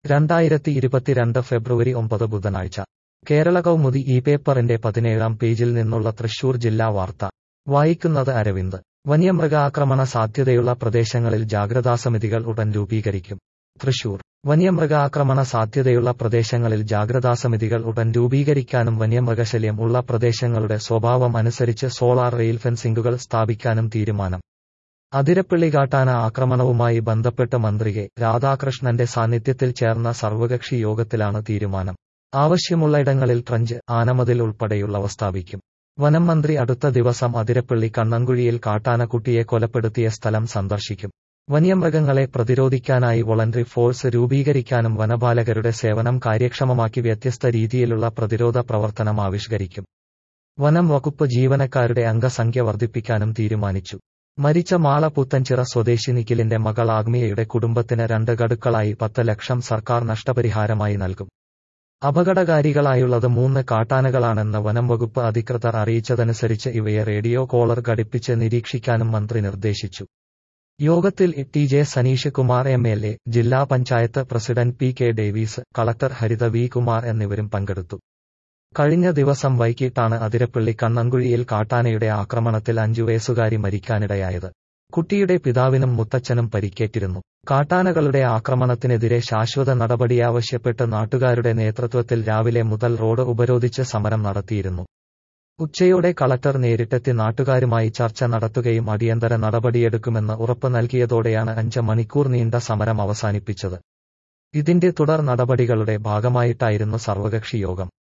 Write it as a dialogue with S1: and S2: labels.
S1: രണ്ടായിരത്തി ഇരുപത്തിരണ്ട് ഫെബ്രുവരി ഒമ്പത് ബുധനാഴ്ച കേരള കൗമുദി ഈ പേപ്പറിന്റെ പതിനേഴാം പേജിൽ നിന്നുള്ള തൃശൂർ ജില്ലാ വാർത്ത വായിക്കുന്നത് അരവിന്ദ് വന്യമൃഗാക്രമണ സാധ്യതയുള്ള പ്രദേശങ്ങളിൽ ജാഗ്രതാസമിതികൾ ഉടൻ രൂപീകരിക്കും തൃശൂർ വന്യമൃഗാക്രമണ സാധ്യതയുള്ള പ്രദേശങ്ങളിൽ ജാഗ്രതാസമിതികൾ ഉടൻ രൂപീകരിക്കാനും വന്യമൃഗശല്യം ഉള്ള പ്രദേശങ്ങളുടെ സ്വഭാവം അനുസരിച്ച് സോളാർ റെയിൽ ഫെൻസിംഗുകൾ സ്ഥാപിക്കാനും തീരുമാനം അതിരപ്പള്ളി കാട്ടാന ആക്രമണവുമായി ബന്ധപ്പെട്ട് മന്ത്രി കെ രാധാകൃഷ്ണന്റെ സാന്നിധ്യത്തിൽ ചേർന്ന സർവകക്ഷി യോഗത്തിലാണ് തീരുമാനം ആവശ്യമുള്ളയിടങ്ങളിൽ ട്രഞ്ച് ആനമതിൽ ഉൾപ്പെടെയുള്ളവ സ്ഥാപിക്കും വനം മന്ത്രി അടുത്ത ദിവസം അതിരപ്പള്ളി കണ്ണങ്കുഴിയിൽ കാട്ടാനക്കുട്ടിയെ കൊലപ്പെടുത്തിയ സ്ഥലം സന്ദർശിക്കും വന്യമൃഗങ്ങളെ പ്രതിരോധിക്കാനായി വോളണ്ടറി ഫോഴ്സ് രൂപീകരിക്കാനും വനപാലകരുടെ സേവനം കാര്യക്ഷമമാക്കി വ്യത്യസ്ത രീതിയിലുള്ള പ്രതിരോധ പ്രവർത്തനം ആവിഷ്കരിക്കും വനം വകുപ്പ് ജീവനക്കാരുടെ അംഗസംഖ്യ വർദ്ധിപ്പിക്കാനും തീരുമാനിച്ചു മരിച്ച മാള പുത്തൻചിറ സ്വദേശി നിഖിലിന്റെ മകൾ ആഗ്മിയയുടെ കുടുംബത്തിന് രണ്ട് ഗഡുക്കളായി പത്ത് ലക്ഷം സർക്കാർ നഷ്ടപരിഹാരമായി നൽകും അപകടകാരികളായുള്ളത് മൂന്ന് കാട്ടാനകളാണെന്ന് വനം വകുപ്പ് അധികൃതർ അറിയിച്ചതനുസരിച്ച് ഇവയെ റേഡിയോ കോളർ ഘടിപ്പിച്ച് നിരീക്ഷിക്കാനും മന്ത്രി നിർദ്ദേശിച്ചു യോഗത്തിൽ T J Saneesh Kumar M L A ജില്ലാ panchayat president P K Davis collector Haritha V Kumar എന്നിവരും പങ്കെടുത്തു കഴിഞ്ഞ ദിവസം വൈകിട്ടാണ് അതിരപ്പള്ളി കണ്ണങ്കുഴിയിൽ കാട്ടാനയുടെ ആക്രമണത്തിൽ അഞ്ചു വയസ്സുകാരി മരിക്കാനിടയായത് കുട്ടിയുടെ പിതാവിനും മുത്തച്ഛനും പരിക്കേറ്റിരുന്നു കാട്ടാനകളുടെ ആക്രമണത്തിനെതിരെ ശാശ്വത നടപടിയാവശ്യപ്പെട്ട് നാട്ടുകാരുടെ നേതൃത്വത്തിൽ രാവിലെ മുതൽ റോഡ് ഉപരോധിച്ച് സമരം നടത്തിയിരുന്നു ഉച്ചയോടെ കളക്ടർ നേരിട്ടെത്തി നാട്ടുകാരുമായി ചർച്ച നടത്തുകയും അടിയന്തര നടപടിയെടുക്കുമെന്ന് ഉറപ്പ് നൽകിയതോടെയാണ് അഞ്ച് മണിക്കൂർ നീണ്ട സമരം അവസാനിപ്പിച്ചത് ഇതിന്റെ തുടർ നടപടികളുടെ ഭാഗമായിട്ടായിരുന്നു സർവകക്ഷി യോഗം